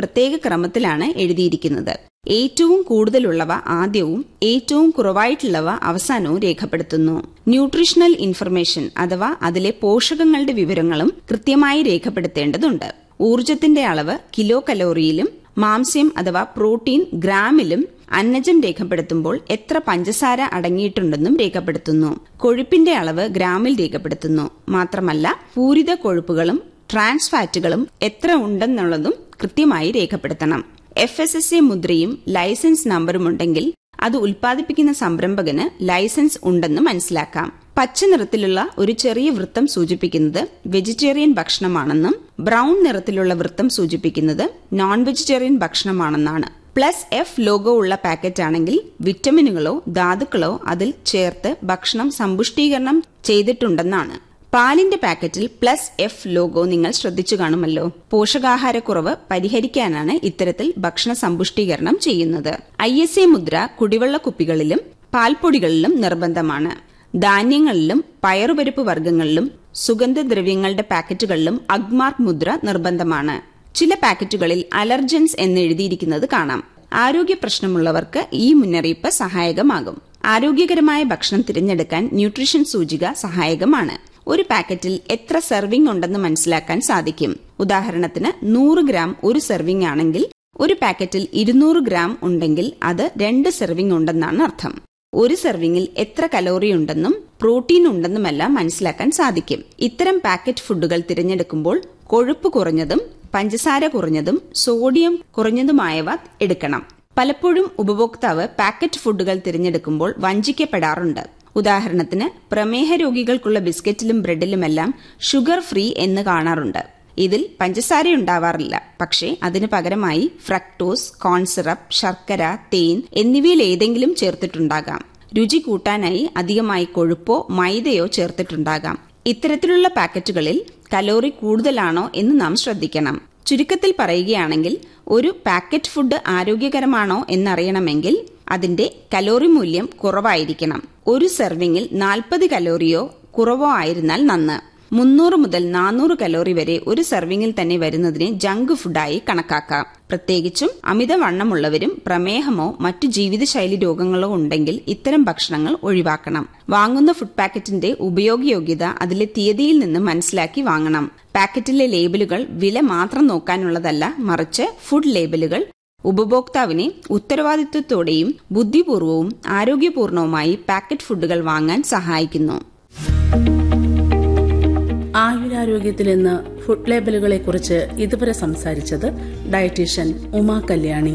പ്രത്യേക ക്രമത്തിലാണ് എഴുതിയിരിക്കുന്നത് ഏറ്റവും കൂടുതലുള്ളവ ആദ്യവും ഏറ്റവും കുറവായിട്ടുള്ളവ അവസാനവും രേഖപ്പെടുത്തുന്നു ന്യൂട്രീഷണൽ ഇൻഫർമേഷൻ അഥവാ അതിലെ പോഷകങ്ങളുടെ വിവരങ്ങളും കൃത്യമായി രേഖപ്പെടുത്തേണ്ടതുണ്ട് ഊർജത്തിന്റെ അളവ് കിലോ കലോറിയിലും മാംസ്യം അഥവാ പ്രോട്ടീൻ ഗ്രാമിലും അന്നജം രേഖപ്പെടുത്തുമ്പോൾ എത്ര പഞ്ചസാര അടങ്ങിയിട്ടുണ്ടെന്നും രേഖപ്പെടുത്തുന്നു കൊഴുപ്പിന്റെ അളവ് ഗ്രാമിൽ രേഖപ്പെടുത്തുന്നു മാത്രമല്ല പൂരിത കൊഴുപ്പുകളും ട്രാൻസ് ഫാറ്റുകളും എത്ര ഉണ്ടെന്നുള്ളതും കൃത്യമായി രേഖപ്പെടുത്തണം എഫ് എസ് എസ് എ മുദ്രയും ലൈസൻസ് നമ്പറും ഉണ്ടെങ്കിൽ അത് ഉൽപ്പാദിപ്പിക്കുന്ന സംരംഭകന് ലൈസൻസ് ഉണ്ടെന്ന് മനസ്സിലാക്കാം പച്ച നിറത്തിലുള്ള ഒരു ചെറിയ വൃത്തം സൂചിപ്പിക്കുന്നത് വെജിറ്റേറിയൻ ഭക്ഷണമാണെന്നും ബ്രൗൺ നിറത്തിലുള്ള വൃത്തം സൂചിപ്പിക്കുന്നത് നോൺ വെജിറ്റേറിയൻ ഭക്ഷണമാണെന്നാണ് പ്ലസ് എഫ് ലോഗോ ഉള്ള പാക്കറ്റ് ആണെങ്കിൽ വിറ്റമിനുകളോ ധാതുക്കളോ അതിൽ ചേർത്ത് ഭക്ഷണം സമ്പുഷ്ടീകരണം ചെയ്തിട്ടുണ്ടെന്നാണ് പാലിന്റെ പാക്കറ്റിൽ പ്ലസ് എഫ് ലോഗോ നിങ്ങൾ ശ്രദ്ധിച്ചു കാണുമല്ലോ പോഷകാഹാരക്കുറവ് പരിഹരിക്കാനാണ് ഇത്തരത്തിൽ ഭക്ഷണ സമ്പുഷ്ടീകരണം ചെയ്യുന്നത് ഐ എസ് എ മുദ്ര കുടിവെള്ള കുപ്പികളിലും പാൽപ്പൊടികളിലും നിർബന്ധമാണ് ധാന്യങ്ങളിലും പയറുപരിപ്പ് വർഗ്ഗങ്ങളിലും സുഗന്ധദ്രവ്യങ്ങളുടെ പാക്കറ്റുകളിലും അഗ്മാർക്ക് മുദ്ര നിർബന്ധമാണ് ചില പാക്കറ്റുകളിൽ അലർജൻസ് എന്ന് എഴുതിയിരിക്കുന്നത് കാണാം ആരോഗ്യ പ്രശ്നമുള്ളവർക്ക് ഈ മുന്നറിയിപ്പ് സഹായകമാകും ആരോഗ്യകരമായ ഭക്ഷണം തിരഞ്ഞെടുക്കാൻ ന്യൂട്രീഷൻ സൂചിക സഹായകമാണ് ഒരു പാക്കറ്റിൽ എത്ര സെർവിംഗ് ഉണ്ടെന്ന് മനസ്സിലാക്കാൻ സാധിക്കും ഉദാഹരണത്തിന് നൂറ് ഗ്രാം ഒരു സെർവിംഗ് ആണെങ്കിൽ ഒരു പാക്കറ്റിൽ ഇരുന്നൂറ് ഗ്രാം ഉണ്ടെങ്കിൽ അത് രണ്ട് സെർവിംഗ് ഉണ്ടെന്നാണ് അർത്ഥം ഒരു സെർവിംഗിൽ എത്ര കലോറി ഉണ്ടെന്നും പ്രോട്ടീൻ ഉണ്ടെന്നുമെല്ലാം മനസ്സിലാക്കാൻ സാധിക്കും ഇത്തരം പാക്കറ്റ് ഫുഡുകൾ തിരഞ്ഞെടുക്കുമ്പോൾ കൊഴുപ്പ് കുറഞ്ഞതും പഞ്ചസാര കുറഞ്ഞതും സോഡിയം കുറഞ്ഞതുമായവ എടുക്കണം പലപ്പോഴും ഉപഭോക്താവ് പാക്കറ്റ് ഫുഡുകൾ തിരഞ്ഞെടുക്കുമ്പോൾ വഞ്ചിക്കപ്പെടാറുണ്ട് ഉദാഹരണത്തിന് പ്രമേഹ രോഗികൾക്കുള്ള ബിസ്ക്കറ്റിലും ബ്രെഡിലുമെല്ലാം ഷുഗർ ഫ്രീ എന്ന് കാണാറുണ്ട് ഇതിൽ പഞ്ചസാരയുണ്ടാവാറില്ല പക്ഷേ അതിനു പകരമായി ഫ്രക്ടോസ് കോൺസിറപ്പ് ശർക്കര തേൻ എന്നിവയിൽ ഏതെങ്കിലും ചേർത്തിട്ടുണ്ടാകാം രുചി കൂട്ടാനായി അധികമായി കൊഴുപ്പോ മൈദയോ ചേർത്തിട്ടുണ്ടാകാം ഇത്തരത്തിലുള്ള പാക്കറ്റുകളിൽ കലോറി കൂടുതലാണോ എന്ന് നാം ശ്രദ്ധിക്കണം ചുരുക്കത്തിൽ പറയുകയാണെങ്കിൽ ഒരു പാക്കറ്റ് ഫുഡ് ആരോഗ്യകരമാണോ എന്നറിയണമെങ്കിൽ അതിന്റെ കലോറി മൂല്യം കുറവായിരിക്കണം ഒരു സെർവിംഗിൽ നാൽപ്പത് കലോറിയോ കുറവോ ആയിരുന്നാൽ നന്ന് മുന്നൂറ് മുതൽ നാനൂറ് കലോറി വരെ ഒരു സെർവിംഗിൽ തന്നെ വരുന്നതിനെ ജങ്ക് ഫുഡായി കണക്കാക്കാം പ്രത്യേകിച്ചും അമിതവണ്ണമുള്ളവരും പ്രമേഹമോ മറ്റു ജീവിതശൈലി രോഗങ്ങളോ ഉണ്ടെങ്കിൽ ഇത്തരം ഭക്ഷണങ്ങൾ ഒഴിവാക്കണം വാങ്ങുന്ന ഫുഡ് പാക്കറ്റിന്റെ ഉപയോഗയോഗ്യത അതിലെ തീയതിയിൽ നിന്ന് മനസ്സിലാക്കി വാങ്ങണം പാക്കറ്റിലെ ലേബലുകൾ വില മാത്രം നോക്കാനുള്ളതല്ല മറിച്ച് ഫുഡ് ലേബലുകൾ ഉപഭോക്താവിനെ ഉത്തരവാദിത്വത്തോടെയും ബുദ്ധിപൂർവവും ആരോഗ്യപൂർണവുമായി പാക്കറ്റ് ഫുഡുകൾ വാങ്ങാൻ സഹായിക്കുന്നു ആയുരാരോഗ്യത്തിൽ ഇന്ന് ഫുഡ് ലേബലുകളെ കുറിച്ച് ഇതുവരെ സംസാരിച്ചത് ഡയറ്റീഷ്യൻ ഉമാ കല്യാണി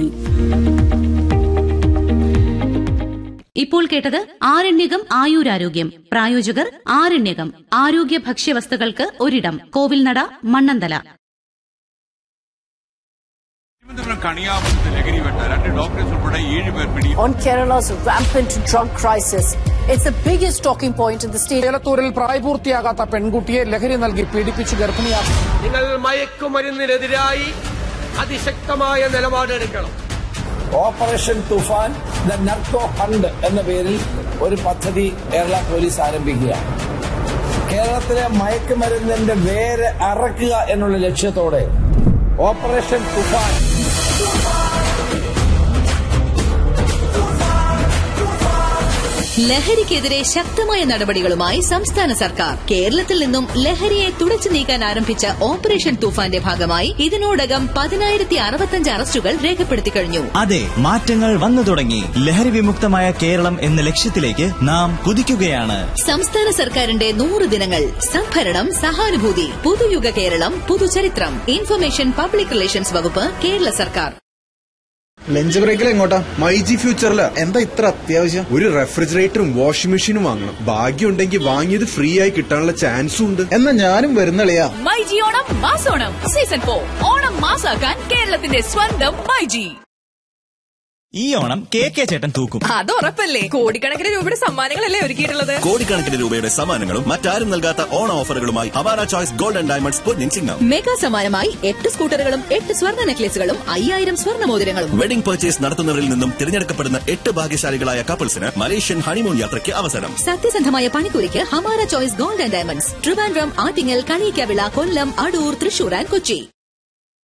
ഇപ്പോൾ കേട്ടത് ആരണ്യകം ആയുരാരോഗ്യം പ്രായോജകർ ആരണ്യകം ആരോഗ്യ ഭക്ഷ്യവസ്തുക്കൾക്ക് ഒരിടം കോവിൽനട മണ്ണന്തല തിരുവനന്തപുരം കണിയാപുരത്ത് ലഹരി വെട്ട രണ്ട് ഡോക്ടേഴ്സ് ഉൾപ്പെടെ ഏഴ് പേർ പിടി on Kerala's rampant drug crisis. It's the biggest talking point in the state. ഏലത്തൂരിൽ പ്രായപൂർത്തിയാകാത്ത പെൺകുട്ടിയെ ലഹരി നൽകി പീഡിപ്പിച്ച് ഗർഭിണിയാക്കി നിങ്ങൾ മയക്കുമരുന്നിനെതിരായി അതിശക്തമായ നിലപാടെടുക്കണം operation Toofan the narco hunt എന്ന പേരിൽ ഒരു പദ്ധതി കേരള പോലീസ് ആരംഭിക്കുകയാണ് കേരളത്തിലെ മയക്കുമരുന്നിന്റെ വേര് അറക്കുക എന്നുള്ള ലക്ഷ്യത്തോടെ ഓപ്പറേഷൻ തുഫാൻ ലഹരിക്കെതിരെ ശക്തമായ നടപടികളുമായി സംസ്ഥാന സർക്കാർ കേരളത്തിൽ നിന്നും ലഹരിയെ തുടച്ചു നീക്കാൻ ആരംഭിച്ച ഓപ്പറേഷൻ തൂഫാന്റെ ഭാഗമായി ഇതിനോടകം പതിനായിരത്തി അറുപത്തഞ്ച് അറസ്റ്റുകൾ രേഖപ്പെടുത്തി കഴിഞ്ഞു അതെ മാറ്റങ്ങൾ വന്നു തുടങ്ങി ലഹരി വിമുക്തമായ കേരളം എന്ന ലക്ഷ്യത്തിലേക്ക് നാം കുതിക്കുകയാണ് സംസ്ഥാന സർക്കാരിന്റെ നൂറ് ദിനങ്ങൾ സംഭരണം സഹാനുഭൂതി പുതുയുഗ കേരളം പുതുചരിത്രം ഇൻഫർമേഷൻ പബ്ലിക് റിലേഷൻസ് വകുപ്പ് കേരള സർക്കാർ ലഞ്ച് ബ്രേക്കിൽ എങ്ങോട്ടാ മൈജി ഫ്യൂച്ചറില് എന്താ ഇത്ര അത്യാവശ്യം ഒരു റെഫ്രിജറേറ്ററും വാഷിംഗ് മെഷീനും വാങ്ങണം ഭാഗ്യം ഉണ്ടെങ്കിൽ വാങ്ങിയത് ഫ്രീ ആയി കിട്ടാനുള്ള ചാൻസും ഉണ്ട് എന്നാ ഞാനും വരുന്നളിയാ മൈജി ഓണം മാസോണം സീസൺ ഫോർ ഓണം മാസാക്കാൻ കേരളത്തിന്റെ സ്വന്തം മൈജി ഈ ഓണം കെ കെ ചേട്ടൻ തൂക്കും അത് ഉറപ്പല്ലേ കോടിക്കണക്കിന് രൂപയുടെ സമ്മാനങ്ങളല്ലേ ഒരുക്കിയിട്ടുള്ളത് കോടിക്കണക്കിന് രൂപയുടെ സമ്മാനങ്ങളും മറ്റാരും നൽകാത്ത ഓണ ഓഫറുകളുമായി Hamara choice gold and diamonds പൊന്നിൻ ചിങ്ങം മെഗാ സമ്മാനമായി എട്ട് സ്കൂട്ടറുകളും എട്ട് സ്വർണ്ണ നെക്ലേസുകളും അയ്യായിരം സ്വർണ്ണ മോതിരങ്ങളും വെഡിംഗ് പർച്ചേസ് നടത്തുന്നവരിൽ നിന്നും തിരഞ്ഞെടുക്കപ്പെടുന്ന എട്ട് ഭാഗ്യശാലികളായ കപ്പിൾസിന് മലേഷ്യൻ ഹണിമൂൺ യാത്രയ്ക്ക് അവസരം സത്യസന്ധമായ പണിക്കൂലിക്ക് Hamara choice gold and diamonds Trivandrum Attingal Kaniyikkavila Kollam Adoor Thrissur and Kochi